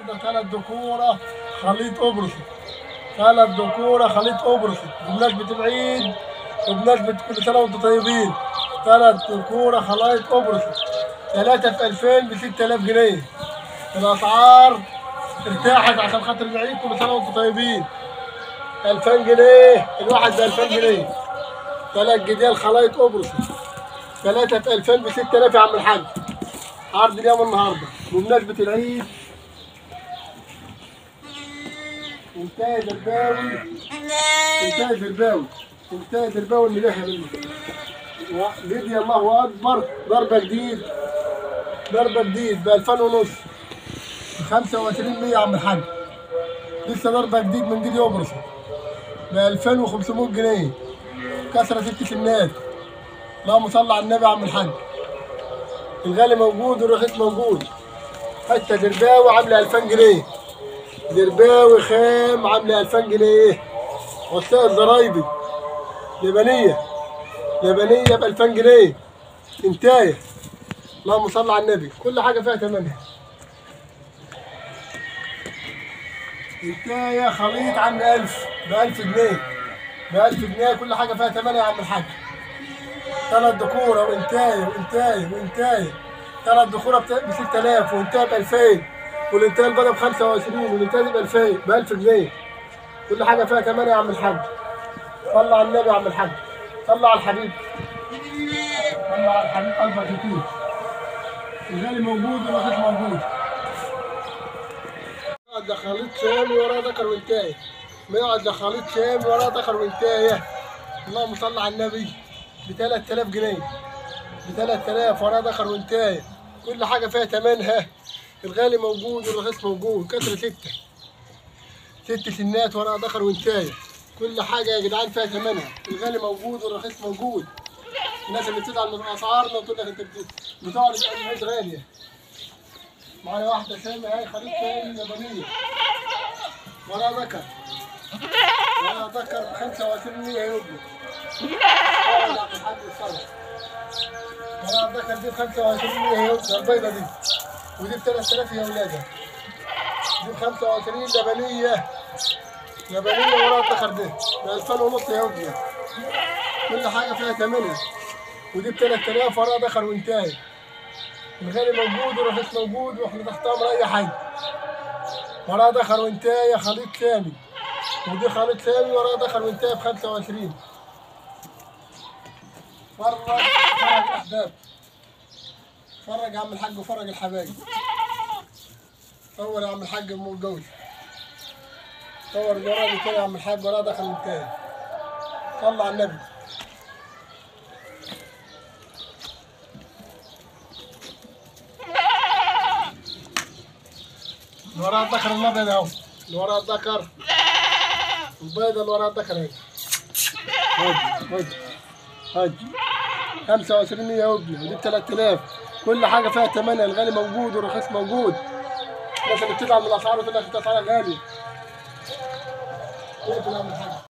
النهارده ثلاث دكوره خليط قبرصي ثلاث دكوره خليط قبرصي بمناسبه العيد وبمناسبه كل سنه وانتم طيبين ثلاث دكوره خلايط قبرصي ثلاثه في 2000 ب 6000 جنيه الاسعار ارتاحت عشان خاطر العيد كل سنه وانتم طيبين 2000 جنيه الواحد ب 2000 جنيه ثلاث جديال خلايط قبرصي ثلاثة في 2000 ب 6000 يا عم الحاج عرض اليوم النهارده بمناسبة العيد انتهى درباوي انتهى درباوي انتهى درباوي المليحة منه ليديا الله أكبر ضربة جديد ضربة جديد ب 2000 ونص ب 25 100 يا عم الحاج لسه ضربة جديد من جديد يبرص ب 2500 جنيه كسرة ست سنات اللهم صل على النبي يا عم الحاج الغالي موجود والرخيص موجود حتى درباوي عامله 2000 جنيه درباوي خام عامله 2000 جنيه وسائل ضرايبي لبنيه لبنيه ب 2000 جنيه انتايه اللهم صل على النبي كل حاجه فيها ثمنها انتايه خليط عم 1000 ب 1000 جنيه ب 1000 جنيه كل حاجه فيها ثمنها يا عم الحاج ثلاث دكوره وانتايه وانتايه وانتايه ثلاث دكوره ب 6000 وانتايه ب 2000 والانتايه البيضاء ب 25 والانتايه ب 2000 ب 1000 جنيه كل حاجه فيها ثمنها يا عم الحاج صلى على النبي يا عم الحاج صلى على الحبيب صلى على الحبيب قلبك كتير الغالي موجود والرخيص موجود ده خليط شامي وراه ذكر وانتايه مقعد ده خليط شامي وراه ذكر وانتايه اللهم صل على النبي ب 3000 جنيه ب 3000 وراه ذكر وانتايه كل حاجه فيها ثمنها الغالي موجود والرخيص موجود كسر ستة ست سنات وراه ذكر وانتايه كل حاجه يا جدعان فيها ثمنها الغالي موجود والرخيص موجود الناس اللي بتزعل من اسعارنا وتقول لك انت بت- بتقعد الحاجات غاليه معايا واحده سامي هاي خليط تاني يابانيه وراه ذكر وراه ذكر ب 25 100 يوبلي وراه الحاج الصلاة وراه الذكر دي ب 25 100 يوبلي البيضه دي ودي ب 3000 يا ولادها دي ب 25 لبنيه لبنيه وراه الذكر دي ب 2000 ونص يا يوبلي كل حاجه فيها ثمنها ودي ب 3000 وراه ذكر وانتهى الغالي موجود والرخيص موجود واحنا تحت امر اي حاجه وراه دخل وانتهى خليط سامي ودي خليط سامي وراه دخل وانتهى ب 25 فرج فرج الاحباب فرج يا عم الحاج وفرج الحبايب صور يا عم الحاج ام الجوز صور وراه كده يا عم الحاج وراه دخل وانتهى صلى على النبي اللي وراها الذكر الابيض اهو اللي وراها الذكر البيضة اللي وراها الذكر اهي هادي هادي هادي 25 100 يا ابني ودي ب 3000 كل حاجة فيها ثمنها الغالي موجود والرخيص موجود الناس اللي بتزعل من الاسعار وتقول لك انت اسعارها غالية ايه في الأمر الحاج